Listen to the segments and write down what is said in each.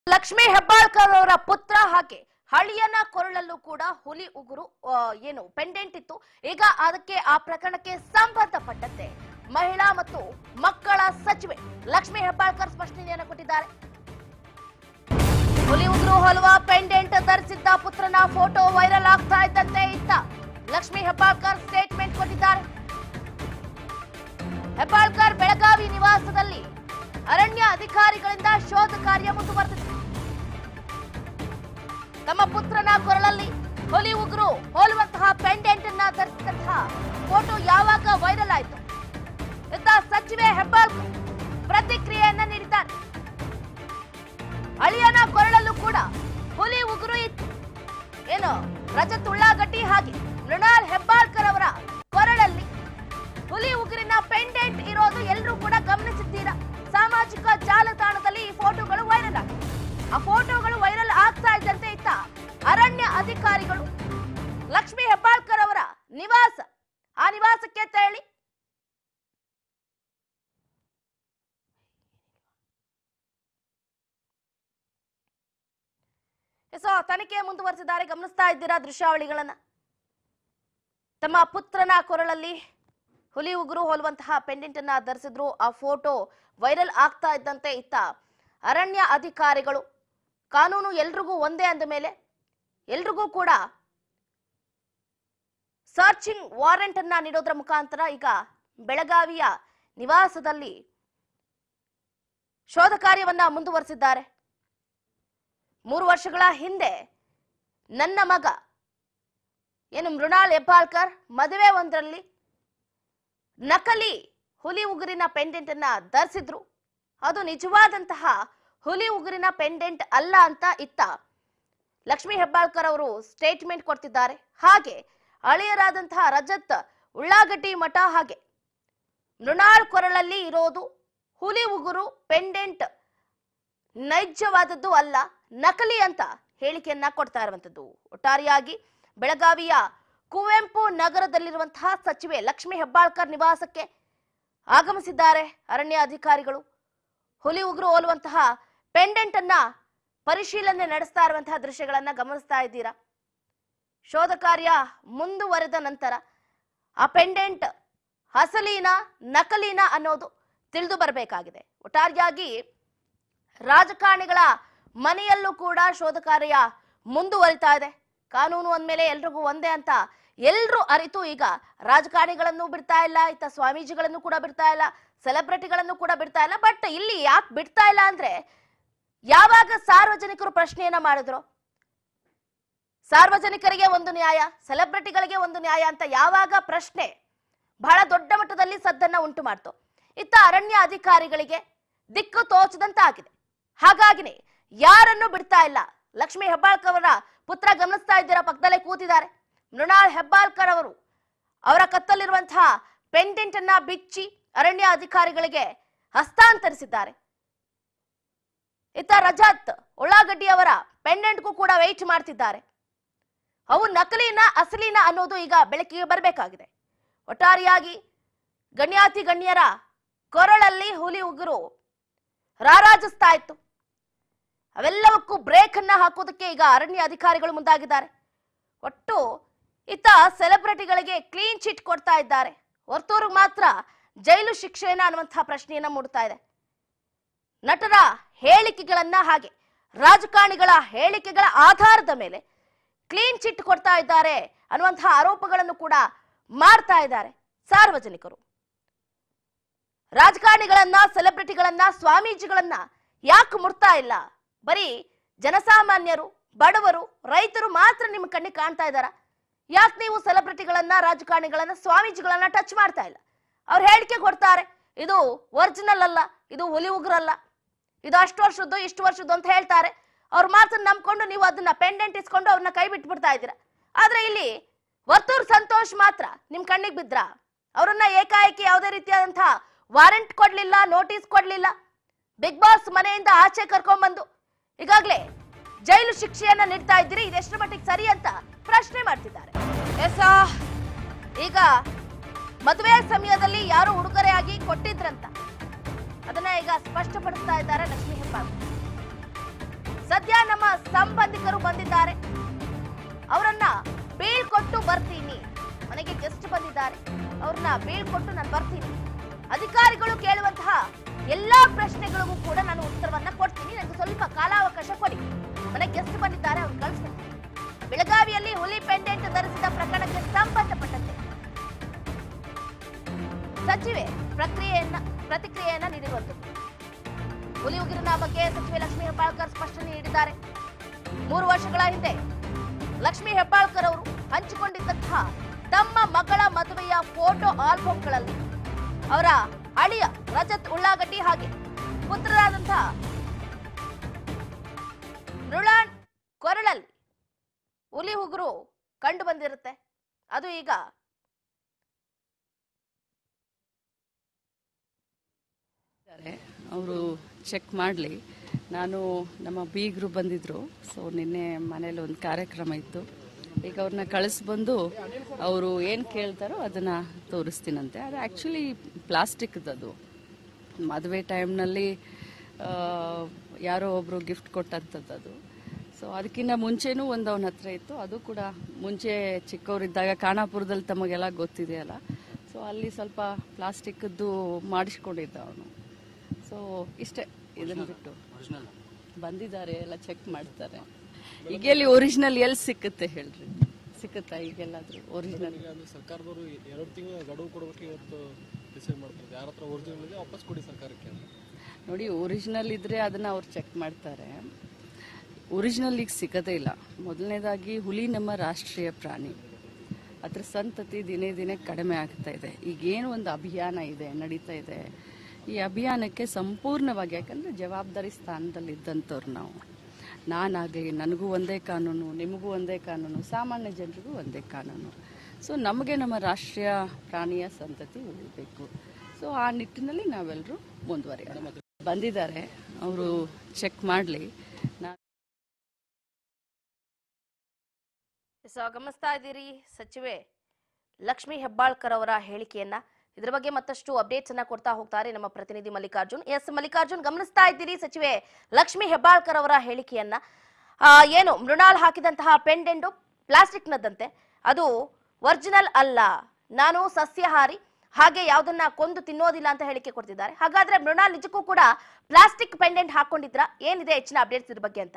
ಲಕ್ಷ್ಮೀ ಹೆಬ್ಬಾಳ್ಕರ್ ಅವರ ಪುತ್ರ ಹಾಗೆ ಹಳಿಯನ ಕೊರಳಲ್ಲೂ ಕೂಡ ಹುಲಿ ಉಗುರು ಆ, ಏನು ಪೆಂಡೆಂಟ್ ಇತ್ತು ಈಗ ಅದಕ್ಕೆ ಆ ಪ್ರಕರಣಕ್ಕೆ ಸಂಬಂಧಪಟ್ಟಂತೆ ಮಹಿಳಾ ಮತ್ತು ಮಕ್ಕಳ ಸಚಿವೆ ಲಕ್ಷ್ಮೀ ಹೆಬ್ಬಾಳ್ಕರ್ ಸ್ಪಷ್ಟನೆಯನ್ನು ಕೊಟ್ಟಿದ್ದಾರೆ ಹುಲಿ ಉಗುರು ಹೊಲುವ ಪೆಂಡೆಂಟ್ ಧರಿಸಿದ್ದ ಪುತ್ರನ ಫೋಟೋ ವೈರಲ್ ಆಗ್ತಾ ಇದ್ದಂತೆ ಇತ್ತ ಲಕ್ಷ್ಮೀ ಹೆಬ್ಬಾಳ್ಕರ್ ಸ್ಟೇಟ್ಮೆಂಟ್ ಕೊಟ್ಟಿದ್ದಾರೆ ಹೆಬ್ಬಾಳ್ಕರ್ ಬೆಳಗಾವಿ ನಿವಾಸದಲ್ಲಿ ಅರಣ್ಯ ಅಧಿಕಾರಿಗಳಿಂದ ಶೋಧ ಕಾರ್ಯ ಮುಂದುವರೆದಿದೆ ತಮ್ಮ ಪುತ್ರನ ಕೊರಳಲ್ಲಿ ಹುಲಿ ಉಗುರು ಹೋಲುವಂತಹ ಪೆಂಡೆಂಟ್ ಅನ್ನ ಧರಿಸಿದಂತಹ ಫೋಟೋ ಯಾವಾಗ ವೈರಲ್ ಆಯಿತು ಇತ್ತ ಸಚಿವೆ ಹೆಬ್ಬಾಳ್ಕರ್ ಪ್ರತಿಕ್ರಿಯೆಯನ್ನ ನೀಡಿದ್ದಾರೆ ಅಳಿಯನ ಕೊರಳಲ್ಲೂ ಕೂಡ ಹುಲಿ ಉಗುರು ಇತ್ತು ಏನು ರಜತ್ ಉಳ್ಳಾಗಡ್ಡಿ ಹಾಗೆ ಮೃಣಾಲ್ ಹೆಬ್ಬಾಳ್ಕರ್ ಅವರ ಕೊರಳಲ್ಲಿ ಹುಲಿ ಉಗುರಿನ ಪೆಂಡೆಂಟ್ ಇರೋದು ಎಲ್ಲರೂ ಕೂಡ ಗಮನಿಸಿದ್ದೀರಾ ಸಾಮಾಜಿಕ ಜಾಲತಾಣದಲ್ಲಿ ಈ ಫೋಟೋಗಳು ವೈರಲ್ ಆಗಿವೆ ಆ ಫೋಟೋಗಳು ವೈರಲ್ ಆಗ್ತಾ ಇದ್ದಂತೆ ಇತ್ತ ಅರಣ್ಯ ಅಧಿಕಾರಿಗಳು ಲಕ್ಷ್ಮೀ ಹೆಬ್ಬಾಳ್ಕರ್ ಅವರ ನಿವಾಸ ಆ ನಿವಾಸಕ್ಕೆ ತೆರಳಿ ಸೊ ತನಿಖೆ ಮುಂದುವರೆಸಿದ್ದಾರೆ ಗಮನಿಸ್ತಾ ಇದ್ದೀರಾ ದೃಶ್ಯಾವಳಿಗಳನ್ನ ತಮ್ಮ ಪುತ್ರನ ಕೊರಳಲ್ಲಿ ಹುಲಿ ಉಗುರು ಹೋಲುವಂತಹ ಪೆಂಡೆಂಟ್ ಅನ್ನ ಧರಿಸಿದ್ರು ಆ ಫೋಟೋ ವೈರಲ್ ಆಗ್ತಾ ಇದ್ದಂತೆ ಇತ್ತ ಅರಣ್ಯ ಅಧಿಕಾರಿಗಳು ಕಾನೂನು ಎಲ್ರಿಗೂ ಒಂದೇ ಅಂದ ಮೇಲೆ ಎಲ್ರಿಗೂ ಕೂಡ ಸರ್ಚಿಂಗ್ ವಾರೆಂಟ್ ಅನ್ನ ನೀಡೋದ್ರ ಮುಖಾಂತರ ಈಗ ಬೆಳಗಾವಿಯ ನಿವಾಸದಲ್ಲಿ ಶೋಧ ಕಾರ್ಯವನ್ನ ಮುಂದುವರೆಸಿದ್ದಾರೆ ಮೂರು ವರ್ಷಗಳ ಹಿಂದೆ ನನ್ನ ಮಗ ಏನು ಮೃಣಾಲ್ ಹೆಬ್ಬಾಳ್ಕರ್ ಮದುವೆ ಒಂದರಲ್ಲಿ ನಕಲಿ ಹುಲಿ ಉಗುರಿನ ಪೆಂಡೆಂಟ್ ಅನ್ನ ಧರಿಸಿದ್ರು ಅದು ನಿಜವಾದಂತಹ ಹುಲಿ ಉಗುರಿನ ಪೆಂಡೆಂಟ್ ಅಲ್ಲ ಅಂತ ಇತ್ತ ಲಕ್ಷ್ಮೀ ಹೆಬ್ಬಾಳ್ಕರ್ ಅವರು ಸ್ಟೇಟ್ಮೆಂಟ್ ಕೊಡ್ತಿದ್ದಾರೆ ಹಾಗೆ ಅಳಿಯರಾದಂತಹ ರಜತ್ ಉಳ್ಳಾಗಡ್ಡಿ ಮಠ ಹಾಗೆ ಮೃಣಾಲ್ ಕೊರಳಲ್ಲಿ ಇರೋದು ಹುಲಿ ಉಗುರು ಪೆಂಡೆಂಟ್ ನೈಜವಾದದ್ದು ಅಲ್ಲ ನಕಲಿ ಅಂತ ಹೇಳಿಕೆಯನ್ನ ಕೊಡ್ತಾ ಇರುವಂತದ್ದು ಒಟ್ಟಾರೆಯಾಗಿ ಬೆಳಗಾವಿಯ ಕುವೆಂಪು ನಗರದಲ್ಲಿರುವಂತಹ ಸಚಿವೆ ಲಕ್ಷ್ಮೀ ಹೆಬ್ಬಾಳ್ಕರ್ ನಿವಾಸಕ್ಕೆ ಆಗಮಿಸಿದ್ದಾರೆ ಅರಣ್ಯ ಅಧಿಕಾರಿಗಳು ಹುಲಿ ಉಗುರು ಹೋಲುವಂತಹ ಪೆಂಡೆಂಟ್ ಅನ್ನ ಪರಿಶೀಲನೆ ನಡೆಸ್ತಾ ಇರುವಂತಹ ದೃಶ್ಯಗಳನ್ನ ಗಮನಿಸ್ತಾ ಇದ್ದೀರಾ ಶೋಧ ಕಾರ್ಯ ಮುಂದುವರೆದ ನಂತರ ಆ ಪೆಂಡೆಂಟ್ ಹಸಲೀನ ನಕಲೀನ ಅನ್ನೋದು ತಿಳಿದು ಬರಬೇಕಾಗಿದೆ ಒಟ್ಟಾರೆಯಾಗಿ ರಾಜಕಾರಣಿಗಳ ಮನೆಯಲ್ಲೂ ಕೂಡ ಶೋಧ ಕಾರ್ಯ ಮುಂದುವರಿತಾ ಇದೆ ಕಾನೂನು ಅಂದಮೇಲೆ ಎಲ್ರಿಗೂ ಒಂದೇ ಅಂತ ಎಲ್ರೂ ಅರಿತು ಈಗ ರಾಜಕಾರಣಿಗಳನ್ನು ಬಿಡ್ತಾ ಇಲ್ಲ ಇತ್ತ ಸ್ವಾಮೀಜಿಗಳನ್ನು ಕೂಡ ಬಿಡ್ತಾ ಇಲ್ಲ ಸೆಲೆಬ್ರಿಟಿಗಳನ್ನು ಕೂಡ ಬಿಡ್ತಾ ಇಲ್ಲ ಬಟ್ ಇಲ್ಲಿ ಯಾಕೆ ಬಿಡ್ತಾ ಇಲ್ಲ ಅಂದ್ರೆ ಯಾವಾಗ ಸಾರ್ವಜನಿಕರು ಪ್ರಶ್ನೆಯನ್ನ ಮಾಡಿದ್ರು ಸಾರ್ವಜನಿಕರಿಗೆ ಒಂದು ನ್ಯಾಯ ಸೆಲೆಬ್ರಿಟಿಗಳಿಗೆ ಒಂದು ನ್ಯಾಯ ಅಂತ ಯಾವಾಗ ಪ್ರಶ್ನೆ ಬಹಳ ದೊಡ್ಡ ಮಟ್ಟದಲ್ಲಿ ಸದ್ದನ್ನ ಉಂಟು ಮಾಡ್ತು ಇತ್ತ ಅರಣ್ಯ ಅಧಿಕಾರಿಗಳಿಗೆ ದಿಕ್ಕು ತೋಚದಂತಾಗಿದೆ ಹಾಗಾಗಿನೇ ಯಾರನ್ನು ಬಿಡ್ತಾ ಇಲ್ಲ ಲಕ್ಷ್ಮೀ ಹೆಬ್ಬಾಳ್ಕರ್ ಅವರ ಪುತ್ರ ಗಮನಿಸ್ತಾ ಇದ್ದೀರಾ ಪಕ್ಕದಲ್ಲೇ ಕೂತಿದ್ದಾರೆ ಮೃಣಾಲ್ ಹೆಬ್ಬಾಳ್ಕರ್ ಅವರು ಅವರ ಕತ್ತಲ್ಲಿರುವಂತಹ ಪೆಂಡೆಂಟ್ ಅನ್ನ ಬಿಚ್ಚಿ ಅರಣ್ಯ ಅಧಿಕಾರಿಗಳಿಗೆ ಹಸ್ತಾಂತರಿಸಿದ್ದಾರೆ ಇತ್ತ ರಜತ್ ಉಳ್ಳಾಗಡ್ಡಿ ಅವರ ಪೆಂಡೆಂಟ್ಗೂ ಕೂಡ ವೆಯ್ಟ್ ಮಾಡ್ತಿದ್ದಾರೆ ಅವು ನಕಲಿನ ಅಸಲಿನ ಅನ್ನೋದು ಈಗ ಬೆಳಕಿಗೆ ಬರಬೇಕಾಗಿದೆ ಒಟ್ಟಾರೆಯಾಗಿ ಗಣ್ಯಾತಿ ಗಣ್ಯರ ಕೊರಳಲ್ಲಿ ಹುಲಿ ಉಗುರು ರಾರಾಜಿಸ್ತಾ ಇತ್ತು ಅವೆಲ್ಲವಕ್ಕೂ ಬ್ರೇಕ್ ಅನ್ನ ಹಾಕೋದಕ್ಕೆ ಈಗ ಅರಣ್ಯ ಅಧಿಕಾರಿಗಳು ಮುಂದಾಗಿದ್ದಾರೆ ಒಟ್ಟು ಇತ್ತ ಸೆಲೆಬ್ರಿಟಿಗಳಿಗೆ ಕ್ಲೀನ್ ಚಿಟ್ ಕೊಡ್ತಾ ಇದ್ದಾರೆ ಹೊರತೂರಿಗೆ ಮಾತ್ರ ಜೈಲು ಶಿಕ್ಷೆಯನ್ನ ಅನ್ನುವಂತಹ ಪ್ರಶ್ನೆಯನ್ನ ಮೂಡ್ತಾ ಇದೆ ನಟರ ಹೇಳಿಕೆಗಳನ್ನ ಹಾಗೆ ರಾಜಕಾರಣಿಗಳ ಹೇಳಿಕೆಗಳ ಆಧಾರದ ಮೇಲೆ ಕ್ಲೀನ್ ಚಿಟ್ ಕೊಡ್ತಾ ಇದ್ದಾರೆ ಅನ್ನುವಂತಹ ಆರೋಪಗಳನ್ನು ಕೂಡ ಮಾಡ್ತಾ ಇದ್ದಾರೆ ಸಾರ್ವಜನಿಕರು ರಾಜಕಾರಣಿಗಳನ್ನ ಸೆಲೆಬ್ರಿಟಿಗಳನ್ನ ಸ್ವಾಮೀಜಿಗಳನ್ನ ಯಾಕೆ ಮುಡ್ತಾ ಇಲ್ಲ ಬರೀ ಜನಸಾಮಾನ್ಯರು ಬಡವರು ರೈತರು ಮಾತ್ರ ನಿಮ್ಮ ಕಣ್ಣಿಗೆ ಕಾಣ್ತಾ ಇದ್ದಾರ ಯಾಕೆ ನೀವು ಸೆಲೆಬ್ರಿಟಿಗಳನ್ನ ರಾಜಕಾರಣಿಗಳನ್ನ ಸ್ವಾಮೀಜಿಗಳನ್ನ ಟಚ್ ಮಾಡ್ತಾ ಇಲ್ಲ ಅವ್ರು ಹೇಳಿಕೆ ಕೊಡ್ತಾರೆ ಇದು ಒರಿಜಿನಲ್ ಅಲ್ಲ ಇದು ಹುಲಿ ಉಗ್ರಲ್ಲ ಇದು ಅಷ್ಟು ವರ್ಷದ್ದು ಇಷ್ಟು ವರ್ಷದ್ದು ಅಂತ ಹೇಳ್ತಾರೆ ಅವ್ರ ಮಾತನ್ನ ನಂಬ್ಕೊಂಡು ನೀವು ಅದನ್ನ ಪೆಂಡೆಂಟ್ ಇಸ್ಕೊಂಡು ಅವ್ರನ್ನ ಕೈ ಬಿಟ್ಬಿಡ್ತಾ ಇದ್ದೀರಾ ಆದ್ರೆ ಇಲ್ಲಿ ವರ್ತೂರ್ ಸಂತೋಷ್ ಮಾತ್ರ ನಿಮ್ ಕಣ್ಣಿಗೆ ಬಿದ್ರ ಅವರನ್ನ ಏಕಾಏಕಿ ಯಾವುದೇ ರೀತಿಯಾದಂತಹ ವಾರೆಂಟ್ ಕೊಡ್ಲಿಲ್ಲ ನೋಟಿಸ್ ಕೊಡ್ಲಿಲ್ಲ ಬಿಗ್ ಬಾಸ್ ಮನೆಯಿಂದ ಆಚೆ ಕರ್ಕೊಂಡ್ಬಂದು ಈಗಾಗಲೇ ಜೈಲು ಶಿಕ್ಷೆಯನ್ನ ನೀಡ್ತಾ ಇದ್ದೀರಿ ಇದೆಷ್ಟರ ಮಟ್ಟಿಗೆ ಸರಿ ಅಂತ ಪ್ರಶ್ನೆ ಮಾಡ್ತಿದ್ದಾರೆ ಎಸ್ ಈಗ ಮದುವೆ ಸಮಯದಲ್ಲಿ ಯಾರು ಉಡುಗೊರೆಯಾಗಿ ಕೊಟ್ಟಿದ್ರಂತ ಅದನ್ನ ಈಗ ಸ್ಪಷ್ಟಪಡಿಸ್ತಾ ಇದ್ದಾರೆ ಲಕ್ಷ್ಮೀ ಹೆಬ್ಬಾಳ್ಕರ್ ಸಂಬಂಧಿಕರು ಬಂದಿದ್ದಾರೆ ಅವರನ್ನ ಬೀಳ್ಕೊಟ್ಟು ಬರ್ತೀನಿ ಮನೆಗೆ ಗೆಸ್ಟ್ ಬಂದಿದ್ದಾರೆ ಅವ್ರನ್ನ ಬೀಳ್ಕೊಟ್ಟು ನಾನು ಬರ್ತೀನಿ ಅಧಿಕಾರಿಗಳು ಕೇಳುವಂತಹ ಎಲ್ಲಾ ಪ್ರಶ್ನೆಗಳಿಗೂ ಕೂಡ ನಾನು ಉತ್ತರವನ್ನ ಕೊಡ್ತೀನಿ ನನಗೆ ಸ್ವಲ್ಪ ಕಾಲಾವಕಾಶ ಕೊಡಿ ಮನೆಗೆ ಗೆಸ್ಟ್ ಬಂದಿದ್ದಾರೆ ಅವ್ರು ಕಳಿಸ್ತೀನಿ ಬೆಳಗಾವಿಯಲ್ಲಿ ಹುಲಿ ಪೆಂಡೆಂಟ್ ಧರಿಸಿದ ಪ್ರಕರಣಕ್ಕೆ ಸಂಬಂಧಪಟ್ಟಂತೆ ಸಚಿವೆ ಪ್ರಕ್ರಿಯೆಯನ್ನ ಪ್ರತಿಕ್ರಿಯೆಯನ್ನ ನೀಡಿರುವಂತದ್ದು ಹುಲಿ ಉಗಿರಿನ ಬಗ್ಗೆ ಸಚಿವೆ ಲಕ್ಷ್ಮೀ ಹೆಬ್ಬಾಳ್ಕರ್ ಸ್ಪಷ್ಟನೆ ನೀಡಿದ್ದಾರೆ ಮೂರು ವರ್ಷಗಳ ಹಿಂದೆ ಲಕ್ಷ್ಮೀ ಹೆಬ್ಬಾಳ್ಕರ್ ಅವರು ಹಂಚಿಕೊಂಡಿದ್ದಂತಹ ತಮ್ಮ ಮಗಳ ಮದುವೆಯ ಫೋಟೋ ಆಲ್ಬಂಗಳಲ್ಲಿ ಅವರ ಅಳಿಯ ರಜತ್ ಉಳ್ಳಾಗಡ್ಡಿ ಹಾಗೆ ಪುತ್ರರಾದಂತಹ ಮೃಳಾನ್ ಕೊರಳಲ್ಲಿ ಹುಲಿ ಉಗುರು ಕಂಡು ಬಂದಿರುತ್ತೆ ಅದು ಈಗ ಅವರು ಚೆಕ್ ಮಾಡಲಿ ನಾನು ನಮ್ಮ ಬೀಗರು ಬಂದಿದ್ದರು ಸೊ ನಿನ್ನೆ ಮನೇಲಿ ಒಂದು ಕಾರ್ಯಕ್ರಮ ಇತ್ತು ಈಗ ಅವ್ರನ್ನ ಕಳಿಸ್ಬಂದು ಅವರು ಏನು ಕೇಳ್ತಾರೋ ಅದನ್ನು ತೋರಿಸ್ತೀನಂತೆ ಅದು ಆ್ಯಕ್ಚುಲಿ ಪ್ಲಾಸ್ಟಿಕ್ದದು ಮದುವೆ ಟೈಮ್ನಲ್ಲಿ ಯಾರೋ ಒಬ್ಬರು ಗಿಫ್ಟ್ ಕೊಟ್ಟಂಥದ್ದು ಅದು ಸೊ ಅದಕ್ಕಿಂತ ಮುಂಚೆನೂ ಒಂದು ಅವನ ಹತ್ರ ಇತ್ತು ಅದು ಕೂಡ ಮುಂಚೆ ಚಿಕ್ಕವರಿದ್ದಾಗ ಖಾನಾಪುರದಲ್ಲಿ ತಮಗೆಲ್ಲ ಗೊತ್ತಿದೆಯಲ್ಲ ಸೊ ಅಲ್ಲಿ ಸ್ವಲ್ಪ ಪ್ಲಾಸ್ಟಿಕ್ದು ಮಾಡಿಸ್ಕೊಂಡಿದ್ದ ಅವನು ಸೊ ಇಷ್ಟೇ ಇದನ್ನು ಬಿಟ್ಟು ಬಂದಿದ್ದಾರೆ ಎಲ್ಲ ಚೆಕ್ ಮಾಡ್ತಾರೆ ಈಗ ಎಲ್ಲಿ ಒರಿಜಿನಲ್ ಎಲ್ಲಿ ಸಿಕ್ಕುತ್ತೆ ಹೇಳ್ರಿ ಸಿಕ್ಕುತ್ತಾ ಈಗೆಲ್ಲಾದ್ರೂ ಒರಿಜಿನಲ್ ಈಗ ಅದು ಸರ್ಕಾರದವರು ಎರಡು ತಿಂಗಳು ಗಡುವು ಕೊಡಬೇಕು ಇವತ್ತು ಡಿಸೈಡ್ ಮಾಡ್ತಾರೆ ಯಾರ ಹತ್ರ ಒರಿಜಿನಲ್ ಇದೆ ವಾಪಸ್ ಕೊಡಿ ಸರ್ಕಾರಕ್ಕೆ ಅಂತ ನೋಡಿ ಒರಿಜಿನಲ್ ಇದ್ರೆ ಅದನ್ನ ಅವ್ರು ಚೆಕ್ ಮಾಡ್ತಾರೆ ಒರಿಜಿನಲ್ ಈಗ ಸಿಗೋದೇ ಇಲ್ಲ ಮೊದಲನೇದಾಗಿ ಹುಲಿ ನಮ್ಮ ರಾಷ್ಟ್ರೀಯ ಪ್ರಾಣಿ ಅದ್ರ ಸಂತತಿ ದಿನೇ ದಿನೇ ಕಡಿಮೆ ಆಗ್ತಾ ಇದೆ ಈಗೇನು ಒಂದು ಅಭಿಯಾನ ಇದೆ ನಡೀತಾ ಇದೆ ಈ ಅಭಿಯಾನಕ್ಕೆ ಸಂಪೂರ್ಣವಾಗಿ ಯಾಕಂದ್ರೆ ಜವಾಬ್ದಾರಿ ಸ್ಥಾನದಲ್ಲಿ ಇದ್ದಂಥವ್ರು ನಾವು ನಾನಾಗಲಿ ನನಗೂ ಒಂದೇ ಕಾನೂನು ನಿಮಗೂ ಒಂದೇ ಕಾನೂನು ಸಾಮಾನ್ಯ ಜನರಿಗೂ ಒಂದೇ ಕಾನೂನು ಸೊ ನಮಗೆ ನಮ್ಮ ರಾಷ್ಟ್ರೀಯ ಪ್ರಾಣಿಯ ಸಂತತಿ ಉಳಿಬೇಕು ಸೊ ಆ ನಿಟ್ಟಿನಲ್ಲಿ ನಾವೆಲ್ಲರೂ ಮುಂದುವರಿಯೋಣ ಬಂದಿದ್ದಾರೆ ಅವರು ಚೆಕ್ ಮಾಡಲಿ ನಾ ಸೊ ಗಮನಿಸ್ತಾ ಇದ್ದೀರಿ ಸಚಿವೆ ಲಕ್ಷ್ಮೀ ಹೆಬ್ಬಾಳ್ಕರ್ ಅವರ ಹೇಳಿಕೆಯನ್ನ ಇದರ ಬಗ್ಗೆ ಮತ್ತಷ್ಟು ಅಪ್ಡೇಟ್ಸ್ ಅನ್ನ ಕೊಡ್ತಾ ಹೋಗ್ತಾರೆ ನಮ್ಮ ಪ್ರತಿನಿಧಿ ಮಲ್ಲಿಕಾರ್ಜುನ್ ಎಸ್ ಮಲ್ಲಿಕಾರ್ಜುನ್ ಗಮನಿಸ್ತಾ ಇದ್ದೀರಿ ಸಚಿವೆ ಲಕ್ಷ್ಮೀ ಹೆಬ್ಬಾಳ್ಕರ್ ಅವರ ಹೇಳಿಕೆಯನ್ನ ಆ, ಏನು ಮೃಣಾಲ್ ಹಾಕಿದಂತಹ ಪೆಂಡೆಂಡು ಪ್ಲಾಸ್ಟಿಕ್ನದಂತೆ ಅದು ಒರಿಜಿನಲ್ ಅಲ್ಲ ನಾನು ಸಸ್ಯಾಹಾರಿ ಹಾಗೆ ಯಾವ್ದನ್ನ ಕೊಂದು ತಿನ್ನೋದಿಲ್ಲ ಅಂತ ಹೇಳಿಕೆ ಕೊಡ್ತಿದ್ದಾರೆ ಹಾಗಾದ್ರೆ ಮೃಣಾಲ್ ನಿಜಕ್ಕೂ ಕೂಡ ಪ್ಲಾಸ್ಟಿಕ್ ಪೆಂಡೆಂಟ್ ಹಾಕೊಂಡಿದ್ರ ಏನಿದೆ ಹೆಚ್ಚಿನ ಅಪ್ಡೇಟ್ಸ್ ಇದ್ರ ಬಗ್ಗೆ ಅಂತ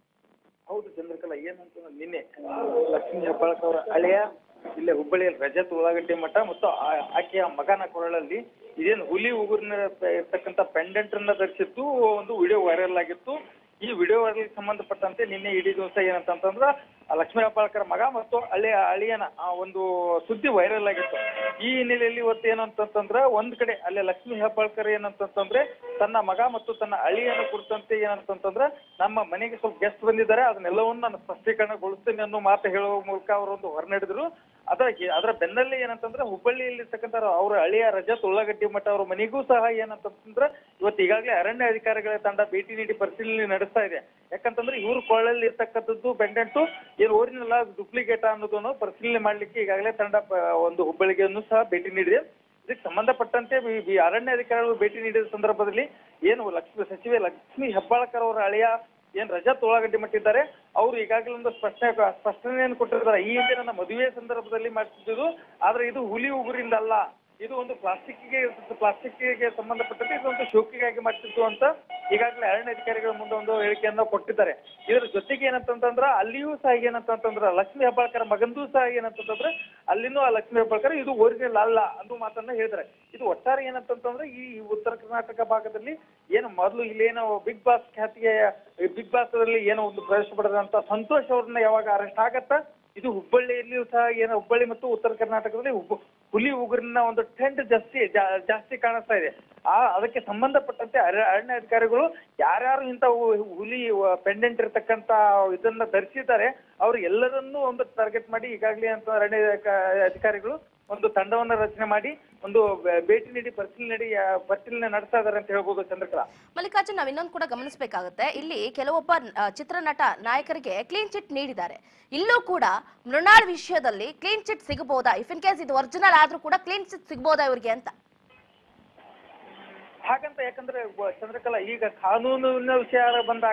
ಹೌದು ಚಂದ್ರಕಲಾ ಏನಂತ ನಿನ್ನೆ ಆ, ಲಕ್ಷ್ಮೀ ಹೆಬ್ಬಾಳ್ಕ ಅವರ ಹಳೆಯ ಇಲ್ಲೇ ಹುಬ್ಬಳ್ಳಿಯಲ್ಲಿ ರಜತ್ ಉಳ್ಳಾಗಡ್ಡಿ ಮಠ ಮತ್ತು ಆ- ಆಕೆಯ ಮಗನ ಕೊರಳಲ್ಲಿ ಇದೇನು ಹುಲಿ ಉಗುರಿನ ಇರ್ತಕ್ಕಂಥ ಪೆಂಡೆಂಟ್ ಅನ್ನ ಧರಿಸಿದ್ದು ಒಂದು ವಿಡಿಯೋ ವೈರಲ್ ಆಗಿತ್ತು ಈ ವಿಡಿಯೋ ವೈರಲ್ ಸಂಬಂಧಪಟ್ಟಂತೆ ನಿನ್ನೆ ಇಡೀ ದಿವಸ ಏನಂತಂತಂದ್ರ ಆ ಲಕ್ಷ್ಮೀ ಹೆಬ್ಬಾಳ್ಕರ್ ಮಗ ಮತ್ತು ಹಳೆಯ ಅಳಿಯನ ಆ ಒಂದು ಸುದ್ದಿ ವೈರಲ್ ಆಗಿತ್ತು ಈ ಹಿನ್ನೆಲೆಯಲ್ಲಿ ಇವತ್ತು ಏನಂತಂತಂದ್ರ ಒಂದ್ ಕಡೆ ಅಲ್ಲೇ ಲಕ್ಷ್ಮೀ ಹೆಬ್ಬಾಳ್ಕರ್ ಏನಂತಂತಂದ್ರೆ ತನ್ನ ಮಗ ಮತ್ತು ತನ್ನ ಅಳಿಯನ ಕುರಿತಂತೆ ಏನಂತಂತಂದ್ರೆ ನಮ್ಮ ಮನೆಗೆ ಸ್ವಲ್ಪ ಗೆಸ್ಟ್ ಬಂದಿದ್ದಾರೆ ಅದನ್ನೆಲ್ಲವನ್ನು ನಾನು ಸ್ಪಷ್ಟೀಕರಣಗೊಳಿಸ್ತೇನೆ ಅನ್ನೋ ಮಾತು ಹೇಳುವ ಮೂಲಕ ಅವರೊಂದು ಹೊರನಡೆದ್ರು ಅದರ ಅದರ ಬೆನ್ನಲ್ಲೇ ಏನಂತಂದ್ರೆ ಹುಬ್ಬಳ್ಳಿಯಲ್ಲಿರ್ತಕ್ಕಂಥ ಅವರ ಹಳೆಯ ರಜತ್ ಉಳ್ಳಾಗಡ್ಡಿ ಮಠ ಅವರ ಮನೆಗೂ ಸಹ ಏನಂತಂದ್ರೆ ಇವತ್ತು ಈಗಾಗಲೇ ಅರಣ್ಯ ಅಧಿಕಾರಿಗಳ ತಂಡ ಭೇಟಿ ನೀಡಿ ಪರಿಶೀಲನೆ ನಡೆಸ್ತಾ ಇದೆ ಯಾಕಂತಂದ್ರೆ ಇವ್ರ ಕೊಳ್ಳಲ್ಲಿ ಇರ್ತಕ್ಕಂಥದ್ದು ಪೆಂಡೆಂಟು ಏನು ಓರಿಜಿನಲ್ ಡೂಪ್ಲಿಕೇಟ್ ಅನ್ನೋದನ್ನು ಪರಿಶೀಲನೆ ಮಾಡ್ಲಿಕ್ಕೆ ಈಗಾಗಲೇ ತಂಡ ಪ- ಒಂದು ಹುಬ್ಬಳ್ಳಿಗೆಯನ್ನು ಸಹ ಭೇಟಿ ನೀಡಿದೆ ಇದಕ್ಕೆ ಸಂಬಂಧಪಟ್ಟಂತೆ ಈ- ಈ ಅರಣ್ಯ ಅಧಿಕಾರಿಗಳು ಭೇಟಿ ನೀಡಿದ ಸಂದರ್ಭದಲ್ಲಿ ಏನು ಲಕ್ಷ್ಮಿ ಸಚಿವೆ ಲಕ್ಷ್ಮಿ ಹೆಬ್ಬಾಳ್ಕರ್ ಅವರ ಹಳೆಯ ಏನ್ ರಜತ್ ಉಳ್ಳಾಗಡ್ಡಿ ಮಟ್ಟಿದ್ದಾರೆ ಅವರು ಈಗಾಗಲೇ ಒಂದು ಸ್ಪಷ್ಟನೆ ಸ್ಪಷ್ಟನೆಯನ್ನು ಕೊಟ್ಟಿರ್ತಾರೆ ಈ ಹಿಂದೆ ನನ್ನ ಮದುವೆ ಸಂದರ್ಭದಲ್ಲಿ ಮಾಡ್ತಿದ್ದು ಆದ್ರೆ ಇದು ಹುಲಿ ಉಗುರಿಂದ ಅಲ್ಲ ಇದು ಒಂದು ಪ್ಲಾಸ್ಟಿಕ್ಗೆ ಪ್ಲಾಸ್ಟಿಕ್ಗೆ ಸಂಬಂಧಪಟ್ಟಂತೆ ಇದೊಂದು ಶೋಕಿಗಾಗಿ ಮಾಡ್ತಿತ್ತು ಅಂತ ಈಗಾಗಲೇ ಅರಣ್ಯ ಅಧಿಕಾರಿಗಳ ಮುಂದೆ ಒಂದು ಹೇಳಿಕೆಯನ್ನು ಕೊಟ್ಟಿದ್ದಾರೆ ಇದರ ಜೊತೆಗೆ ಏನಂತಂತಂದ್ರ ಅಲ್ಲಿಯೂ ಸಹ ಏನಂತಂತಂದ್ರ ಲಕ್ಷ್ಮೀ ಹೆಬ್ಬಾಳ್ಕರ್ ಮಗಂದೂ ಸಹ ಏನಂತಂತಂದ್ರೆ ಅಲ್ಲಿನೂ ಆ ಲಕ್ಷ್ಮೀ ಹೆಬ್ಬಾಳ್ಕರ್ ಇದು ಒರಿಜಿನಲ್ ಅಲ್ಲ ಅನ್ನೋ ಮಾತನ್ನ ಹೇಳಿದ್ದಾರೆ ಇದು ಒಟ್ಟಾರೆ ಏನಂತಂತಂದ್ರೆ ಈ ಉತ್ತರ ಕರ್ನಾಟಕ ಭಾಗದಲ್ಲಿ ಏನು ಮೊದಲು ಇಲ್ಲೇನೋ ಬಿಗ್ ಬಾಸ್ ಖ್ಯಾತಿಗೆ ಬಿಗ್ ಬಾಸ್ ಅಲ್ಲಿ ಏನೋ ಒಂದು ಪ್ರವೇಶ ಪಡೆದಂತ ಸಂತೋಷ್ ಅವ್ರನ್ನ ಯಾವಾಗ ಅರೆಸ್ಟ್ ಆಗತ್ತ ಇದು ಹುಬ್ಬಳ್ಳಿಯಲ್ಲಿಯೂ ಸಹ ಏನೋ ಹುಬ್ಬಳ್ಳಿ ಮತ್ತು ಉತ್ತರ ಕರ್ನಾಟಕದಲ್ಲಿ ಹುಬ್ಬ ಹುಲಿ ಉಗುರಿನ ಒಂದು ಟ್ರೆಂಡ್ ಜಾಸ್ತಿ ಜಾ- ಜಾಸ್ತಿ ಕಾಣಿಸ್ತಾ ಇದೆ ಆ ಅದಕ್ಕೆ ಸಂಬಂಧಪಟ್ಟಂತೆ ಅರ- ಅರಣ್ಯ ಅಧಿಕಾರಿಗಳು ಯಾರ್ಯಾರು ಇಂಥ ಹು- ಹುಲಿ ಪೆಂಡೆಂಟ್ ಇರತಕ್ಕಂತ ಇದನ್ನ ಧರಿಸಿದ್ದಾರೆ ಅವ್ರು ಎಲ್ಲರನ್ನೂ ಒಂದು ಟಾರ್ಗೆಟ್ ಮಾಡಿ ಈಗಾಗಲೇ ಅಂತ ಅರಣ್ಯ ಅಧಿಕ- ಅಧಿಕಾರಿಗಳು ಒಂದು ತಂಡವನ್ನ ರಚನೆ ಮಾಡಿ ಒಂದು ಬೆ- ಭೇಟಿ ನೀಡಿ ಪರಿಶೀಲನೆ ನೀಡಿ ಆ, ಪರಿಶೀಲನೆ ನಡೆಸ್ತಾ ಇದಾರೆ ಅಂತ ಹೇಳ್ಬೋದು ಚಂದ್ರಕಲಾ ಮಲ್ಲಿಕಾರ್ಜುನ್ ನಾವ್ ಇನ್ನೊಂದು ಕೂಡ ಗಮನಿಸಬೇಕಾಗುತ್ತೆ ಇಲ್ಲಿ ಕೆಲವೊಬ್ಬ ಆ, ಚಿತ್ರನಟ ನಾಯಕರಿಗೆ ಕ್ಲೀನ್ ಚಿಟ್ ನೀಡಿದ್ದಾರೆ ಇಲ್ಲೂ ಕೂಡ ಮೃಣಾಲ್ ವಿಷಯದಲ್ಲಿ ಕ್ಲೀನ್ ಚಿಟ್ ಸಿಗಬಹುದಾ ಇಫ್ ಇನ್ ಕೇಸ್ ಇದು ಒರಿಜಿನಲ್ ಆದ್ರೂ ಕೂಡ ಕ್ಲೀನ್ ಚಿಟ್ ಸಿಗಬಹುದಾ ಇವ್ರಿಗೆ ಅಂತ ಹಾಗಂತ ಯಾಕಂದ್ರೆ ವ- ಚಂದ್ರಕಲಾ ಈಗ ಕಾನೂನಿನ ವಿಷಯ ಬಂದಾಗ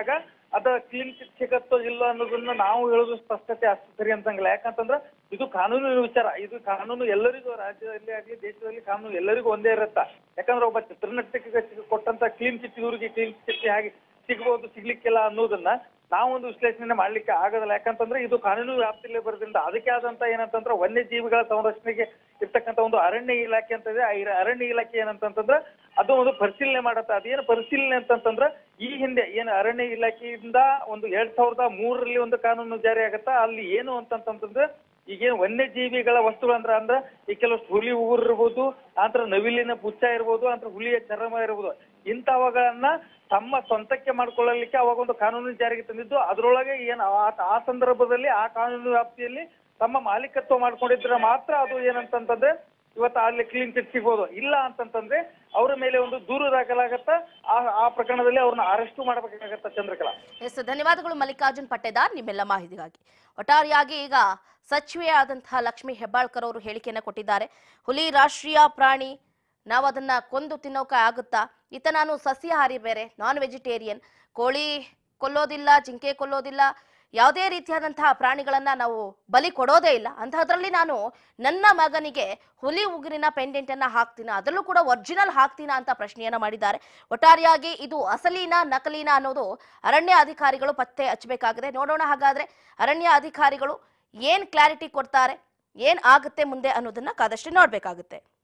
ಅದ ಕ್ಲೀನ್ ಚಿಟ್ ಸಿಗತ್ತೋ ಇಲ್ಲೋ ಅನ್ನೋದನ್ನ ನಾವು ಹೇಳೋದು ಸ್ಪಷ್ಟತೆ ಅಷ್ಟು ಸರಿ ಅಂತಂಗಿಲ್ಲ ಯಾಕಂತಂದ್ರ ಇದು ಕಾನೂನಿನ ವಿಚಾರ ಇದು ಕಾನೂನು ಎಲ್ಲರಿಗೂ ರಾಜ್ಯದಲ್ಲಿ ಆಗ್ಲಿ ದೇಶದಲ್ಲಿ ಕಾನೂನು ಎಲ್ಲರಿಗೂ ಒಂದೇ ಇರುತ್ತ ಯಾಕಂದ್ರೆ ಒಬ್ಬ ಚಿತ್ರನಟಿಗೆ ಕೊಟ್ಟಂತ ಕ್ಲೀನ್ ಚಿಟ್ ಇವ್ರಿಗೆ ಕ್ಲೀನ್ ಚಿಟ್ ಹೇಗೆ ಸಿಗ್ಬೋದು ಸಿಗ್ಲಿಕ್ಕಿಲ್ಲ ಅನ್ನೋದನ್ನ ನಾವೊಂದು ವಿಶ್ಲೇಷಣೆ ಮಾಡ್ಲಿಕ್ಕೆ ಆಗೋದಿಲ್ಲ ಯಾಕಂತಂದ್ರೆ ಇದು ಕಾನೂನು ವ್ಯಾಪ್ತಿಯಲ್ಲಿ ಬರೋದ್ರಿಂದ ಅದಕ್ಕೆ ಆದಂತ ಏನಂತಂದ್ರೆ ವನ್ಯಜೀವಿಗಳ ಸಂರಕ್ಷಣೆಗೆ ಇರ್ತಕ್ಕಂಥ ಒಂದು ಅರಣ್ಯ ಇಲಾಖೆ ಅಂತ ಇದೆ ಆ ಇರ- ಅರಣ್ಯ ಇಲಾಖೆ ಏನಂತಂದ್ರೆ ಅದು ಒಂದು ಪರಿಶೀಲನೆ ಮಾಡತ್ತೆ ಅದೇನು ಪರಿಶೀಲನೆ ಅಂತಂತಂದ್ರೆ ಈ ಹಿಂದೆ ಏನು ಅರಣ್ಯ ಇಲಾಖೆಯಿಂದ ಒಂದು ಎರಡ್ ಸಾವಿರದ ಮೂರರಲ್ಲಿ ಒಂದು ಕಾನೂನು ಜಾರಿ ಆಗತ್ತ ಅಲ್ಲಿ ಏನು ಅಂತಂತಂದ್ರೆ ಈಗೇನು ವನ್ಯಜೀವಿಗಳ ವಸ್ತುಗಳಂದ್ರ ಅಂದ್ರ ಈ ಕೆಲವಷ್ಟು ಹುಲಿ ಉಗುರು ಇರ್ಬೋದು ಆಂತರ ನವಿಲಿನ ಪುಚ್ಚ ಇರ್ಬೋದು ಆಂತರ ಹುಲಿಯ ಚರ್ಮ ಇರ್ಬೋದು ಇಂಥವುಗಳನ್ನ ತಮ್ಮ ಸ್ವಂತಕ್ಕೆ ಮಾಡ್ಕೊಳ್ಳಲಿಕ್ಕೆ ಅವಾಗ ಒಂದು ಕಾನೂನು ಜಾರಿಗೆ ತಂದಿದ್ದು ಅದರೊಳಗೆ ಏನು ಆ- ಆ ಸಂದರ್ಭದಲ್ಲಿ ಆ ಕಾನೂನು ವ್ಯಾಪ್ತಿಯಲ್ಲಿ ತಮ್ಮ ಮಾಲೀಕತ್ವ ಮಾಡ್ಕೊಂಡಿದ್ರೆ ಮಾತ್ರ ಅದು ಏನಂತಂತಂದ್ರೆ ಇವತ್ತು ಅಲ್ಲಿ ಕ್ಲೀನ್ ಚಿಟ್ ಸಿಗ್ಬೋದು ಇಲ್ಲ ಅಂತಂತಂದ್ರೆ ಅವರ ಮೇಲೆ ಒಂದು ದೂರು ದಾಖಲಾಗತ್ತ ಆ ಆ ಪ್ರಕರಣದಲ್ಲಿ ಅವ್ರನ್ನ ಅರೆಸ್ಟು ಮಾಡಬೇಕಾಗತ್ತ ಚಂದ್ರಕಲಾ ಎಸ್ ಧನ್ಯವಾದಗಳು ಮಲ್ಲಿಕಾರ್ಜುನ್ ಪಟ್ಟೇದಾರ್ ನಿಮ್ಮೆಲ್ಲ ಮಾಹಿತಿಗಾಗಿ ಒಟ್ಟಾರೆಯಾಗಿ ಈಗ ಸಚಿವೆ ಆದಂತಹ ಲಕ್ಷ್ಮಿ ಹೆಬ್ಬಾಳ್ಕರ್ ಅವರು ಹೇಳಿಕೆಯನ್ನ ಕೊಟ್ಟಿದ್ದಾರೆ ಹುಲಿ ರಾಷ್ಟ್ರೀಯ ಪ್ರಾಣಿ ನಾವು ಅದನ್ನ ಕೊಂದು ತಿನ್ನೋಕೆ ಆಗುತ್ತಾ ಈತ ನಾನು ಸಸ್ಯಾಹಾರಿ ಬೇರೆ ನಾನ್ ವೆಜಿಟೇರಿಯನ್ ಕೋಳಿ ಕೊಲ್ಲೋದಿಲ್ಲ ಜಿಂಕೆ ಕೊಲ್ಲೋದಿಲ್ಲ ಯಾವುದೇ ರೀತಿಯಾದಂತಹ ಪ್ರಾಣಿಗಳನ್ನ ನಾವು ಬಲಿ ಕೊಡೋದೇ ಇಲ್ಲ ಅಂತಹದ್ರಲ್ಲಿ ನಾನು ನನ್ನ ಮಗನಿಗೆ ಹುಲಿ ಉಗುರಿನ ಪೆಂಡೆಂಟ್ ಅನ್ನ ಹಾಕ್ತೀನ ಅದರಲ್ಲೂ ಕೂಡ ಒರಿಜಿನಲ್ ಹಾಕ್ತೀನ ಅಂತ ಪ್ರಶ್ನೆಯನ್ನ ಮಾಡಿದ್ದಾರೆ ಒಟ್ಟಾರೆಯಾಗಿ ಇದು ಅಸಲಿನ ನಕಲಿನ ಅನ್ನೋದು ಅರಣ್ಯ ಅಧಿಕಾರಿಗಳು ಪತ್ತೆ ಹಚ್ಚಬೇಕಾಗಿದೆ ನೋಡೋಣ ಹಾಗಾದ್ರೆ ಅರಣ್ಯ ಅಧಿಕಾರಿಗಳು ಏನ್ ಕ್ಲಾರಿಟಿ ಕೊಡ್ತಾರೆ ಏನ್ ಆಗುತ್ತೆ ಮುಂದೆ ಅನ್ನೋದನ್ನ ಕಾದಷ್ಟೇ ನೋಡ್ಬೇಕಾಗುತ್ತೆ